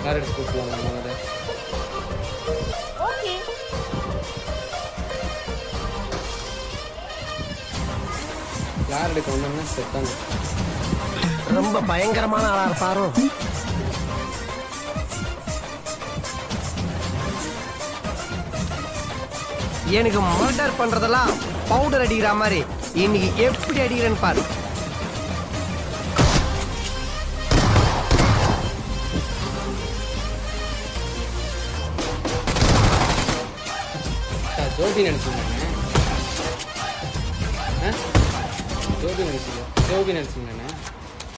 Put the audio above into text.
car எடுத்து கூப்பிடுவாங்க முதல்ல ஓகே கார் எடுக்க வந்தோம்னா செத்தாங்க ரொம்ப பயங்கரமான ஆளா இருப்பாரோ எனக்கு மர்டர் பண்றதெல்லாம் பவுடர் அடிக்கிற மாதிரி இன்னைக்கு எப்படி அடிக்கிறேன்னு பாரு அக்கா, ஜோபி நினச்சிங்க ஜோபி நினச்சிங்க ஜோபி நினச்சிங்கண்ணே